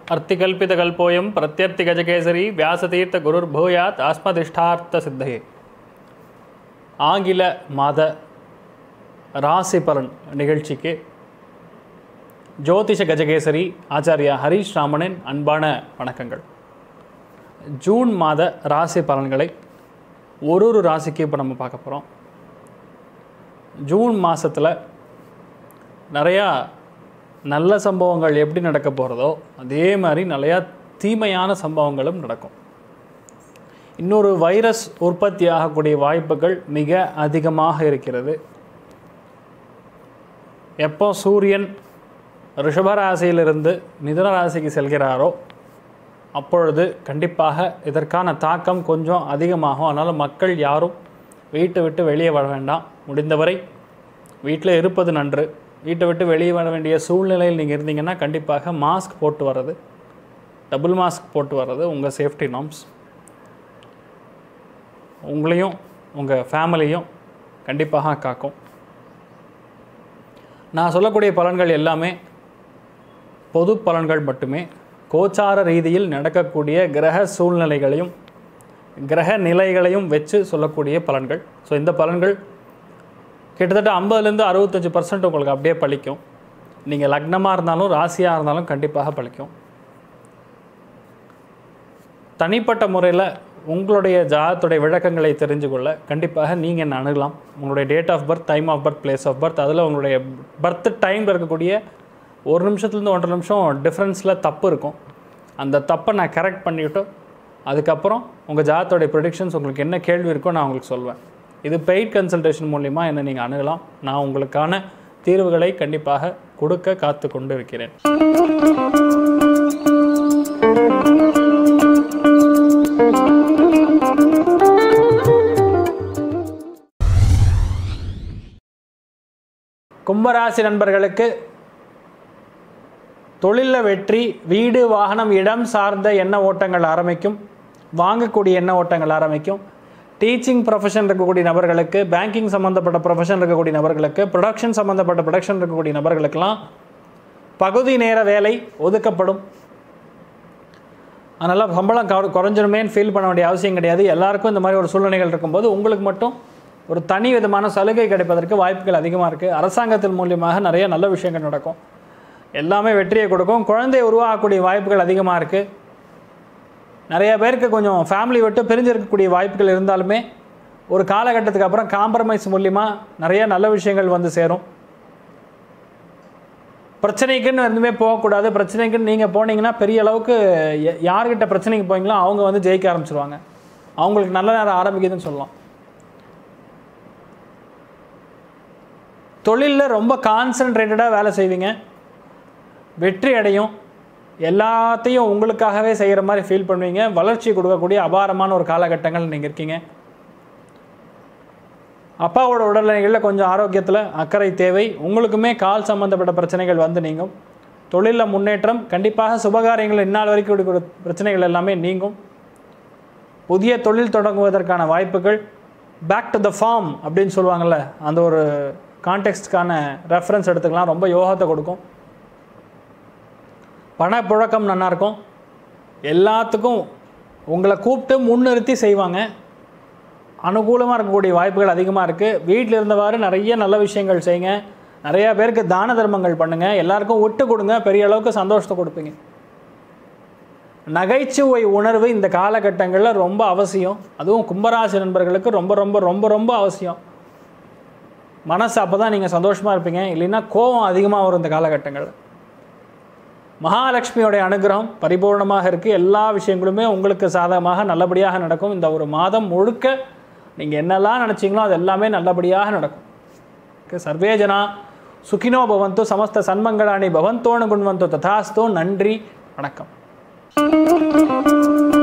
அர்த்திகல்பிதகல்போயம் பிரத்யர்த்தி கஜகேசரி வியாசதீர்த்த குருர் பூயாத் ஆஸ்மதிஷ்டார்த்த சித்தையே ஆங்கில மாத ராசி பலன் நிகழ்ச்சிக்கு ஜோதிஷ கஜகேசரி ஆச்சாரியா ஹரீஷ் ராமனின் அன்பான வணக்கங்கள் ஜூன் மாத ராசி பலன்களை ஒரு ஒரு ராசிக்கு இப்போ நம்ம பார்க்க போகிறோம் ஜூன் மாதத்தில் நிறையா நல்ல சம்பவங்கள் எப்படி நடக்க போகிறதோ அதே மாதிரி நிறையா தீமையான சம்பவங்களும் நடக்கும் இன்னொரு வைரஸ் உற்பத்தி ஆகக்கூடிய வாய்ப்புகள் மிக அதிகமாக இருக்கிறது எப்போ சூரியன் ரிஷபராசியிலிருந்து மிதுன ராசிக்கு செல்கிறாரோ அப்பொழுது கண்டிப்பாக இதற்கான தாக்கம் கொஞ்சம் அதிகமாகும் அதனால் மக்கள் யாரும் வீட்டை விட்டு வெளியே வர வேண்டாம் முடிந்தவரை வீட்டில் இருப்பது நன்று வீட்டை விட்டு வெளியே வர வேண்டிய சூழ்நிலையில் நீங்கள் இருந்தீங்கன்னா கண்டிப்பாக மாஸ்க் போட்டு வர்றது டபுள் மாஸ்க் போட்டு வர்றது உங்கள் சேஃப்டி நார்ம்ஸ் உங்களையும் உங்கள் ஃபேமிலியும் கண்டிப்பாக காக்கும் நான் சொல்லக்கூடிய பலன்கள் எல்லாமே பொது பலன்கள் மட்டுமே கோச்சார ரீதியில் நடக்கக்கூடிய கிரக சூழ்நிலைகளையும் கிரக நிலைகளையும் வச்சு சொல்லக்கூடிய பலன்கள் ஸோ இந்த பலன்கள் கிட்டத்தட்ட ஐம்பதுலேருந்து அறுபத்தஞ்சு பர்சன்ட் உங்களுக்கு அப்படியே பழிக்கும் நீங்கள் லக்னமாக இருந்தாலும் ராசியாக இருந்தாலும் கண்டிப்பாக பழிக்கும் தனிப்பட்ட முறையில் உங்களுடைய ஜாதத்துடைய விளக்கங்களை தெரிஞ்சு கொள்ள கண்டிப்பாக நீங்கள் என்ன அணுகலாம் உங்களுடைய date of birth time of birth place of birth அதில் உங்களுடைய பர்த் டைமில் இருக்கக்கூடிய ஒரு நிமிஷத்துலேருந்து ஒன்றரை நிமிஷம் டிஃப்ரென்ஸில் தப்பு இருக்கும் அந்த தப்பை நான் கரெக்ட் பண்ணிவிட்டு அதுக்கப்புறம் உங்கள் ஜாதத்தோடைய ப்ரொடிக்ஷன்ஸ் உங்களுக்கு என்ன கேள்வி இருக்கோ நான் உங்களுக்கு சொல்வேன் இது பெய்ட் கன்சல்டேஷன் மூலிமா என்னை நீங்கள் அணுகலாம் நான் உங்களுக்கான தீர்வுகளை கண்டிப்பாக கொடுக்க காத்து கொண்டு இருக்கிறேன் கும்பராசி நண்பர்களுக்கு தொழிலில் வெற்றி வீடு வாகனம் இடம் சார்ந்த எண்ண ஓட்டங்கள் ஆரம்பிக்கும் வாங்கக்கூடிய எண்ண ஓட்டங்கள் ஆரம்பிக்கும் டீச்சிங் ப்ரொஃபஷன் இருக்கக்கூடிய நபர்களுக்கு பேங்கிங் சம்மந்தப்பட்ட ப்ரொஃபஷன் இருக்கக்கூடிய நபர்களுக்கு ப்ரொடக்ஷன் சம்மந்தப்பட்ட ப்ரொடக்ஷன் இருக்கக்கூடிய நபர்களுக்கெல்லாம் பகுதி நேர வேலை ஒதுக்கப்படும் அதனால் சம்பளம் குற- குறைஞ்சிருமேன்னு ஃபீல் பண்ண வேண்டிய அவசியம் கிடையாது எல்லாருக்கும் இந்த மாதிரி ஒரு சூழ்நிலைகள் இருக்கும்போது உங்களுக்கு மட்டும் ஒரு தனி விதமான சலுகை கிடைப்பதற்கு வாய்ப்புகள் அதிகமாக இருக்குது அரசாங்கத்தின் மூலியமாக நிறைய நல்ல விஷயங்கள் நடக்கும் எல்லாமே வெற்றியை கொடுக்கும் குழந்தை உருவாகக்கூடிய வாய்ப்புகள் அதிகமாக இருக்குது நிறைய பேருக்கு கொஞ்சம் ஃபேமிலி விட்டு பிரிஞ்சிருக்கக்கூடிய வாய்ப்புகள் இருந்தாலுமே ஒரு காலகட்டத்துக்கு அப்புறம் காம்ப்ரமைஸ் மூலிமா நிறைய நல்ல விஷயங்கள் வந்து சேரும் பிரச்சனைக்குன்னு எதுவுமே போகக்கூடாது பிரச்சனைக்குன்னு நீங்கள் போனீங்கன்னா பெரிய அளவுக்கு ய- யார்கிட்ட பிரச்சனைக்கு போவீங்களோ அவங்க வந்து ஜெயிக்க ஆரம்பிச்சிருவாங்க அவங்களுக்கு நல்ல நேரம் ஆரம்பிக்குதுன்னு சொல்லலாம் தொழிலில் ரொம்ப கான்சன்ட்ரேட்டடாக வேலை செய்வீங்க வெற்றி அடையும் எல்லாத்தையும் உங்களுக்காகவே செய்கிற மாதிரி ஃபீல் பண்ணுவீங்க வளர்ச்சி கொடுக்கக்கூடிய அபாரமான ஒரு காலகட்டங்கள் நீங்கள் இருக்கீங்க அப்பாவோட உடல்நிலைகளில் கொஞ்சம் ஆரோக்கியத்தில் அக்கறை தேவை உங்களுக்குமே கால் சம்பந்தப்பட்ட பிரச்சனைகள் வந்து நீங்கும் தொழிலில் முன்னேற்றம் கண்டிப்பாக சுபகாரியங்கள் இந்நாள் வரைக்கும் இருக்கிற பிரச்சனைகள் எல்லாமே நீங்கும் புதிய தொழில் தொடங்குவதற்கான வாய்ப்புகள் பேக் டு த ஃபார்ம் அப்படின்னு சொல்லுவாங்கள்ல அந்த ஒரு கான்டெக்ஸ்டுக்கான ரெஃபரன்ஸ் எடுத்துக்கலாம் ரொம்ப யோகத்தை கொடுக்கும் பணப்புழக்கம் நல்லாயிருக்கும் எல்லாத்துக்கும் உங்களை கூப்பிட்டு முன்னிறுத்தி செய்வாங்க அனுகூலமாக இருக்கக்கூடிய வாய்ப்புகள் அதிகமாக இருக்குது வீட்டில் இருந்தவாறு நிறைய நல்ல விஷயங்கள் செய்யுங்க நிறையா பேருக்கு தான தர்மங்கள் பண்ணுங்கள் எல்லாருக்கும் விட்டு கொடுங்க பெரிய அளவுக்கு சந்தோஷத்தை கொடுப்பீங்க நகைச்சுவை உணர்வு இந்த காலகட்டங்களில் ரொம்ப அவசியம் அதுவும் கும்பராசி நண்பர்களுக்கு ரொம்ப ரொம்ப ரொம்ப ரொம்ப அவசியம் மனசு அப்போ தான் நீங்கள் சந்தோஷமாக இருப்பீங்க இல்லைன்னா கோபம் அதிகமாக வரும் இந்த காலகட்டங்களில் மகாலட்சுமியோடைய அனுகிரகம் பரிபூர்ணமாக இருக்குது எல்லா விஷயங்களுமே உங்களுக்கு சாதகமாக நல்லபடியாக நடக்கும் இந்த ஒரு மாதம் முழுக்க நீங்கள் என்னெல்லாம் நினச்சிங்களோ அது எல்லாமே நல்லபடியாக நடக்கும் ஓகே சர்வே ஜனா சுகினோ பவந்து சமஸ்த சன்மங்களாணி பவந்தோனு குண்வந்தோ ததாஸ்தோ நன்றி வணக்கம்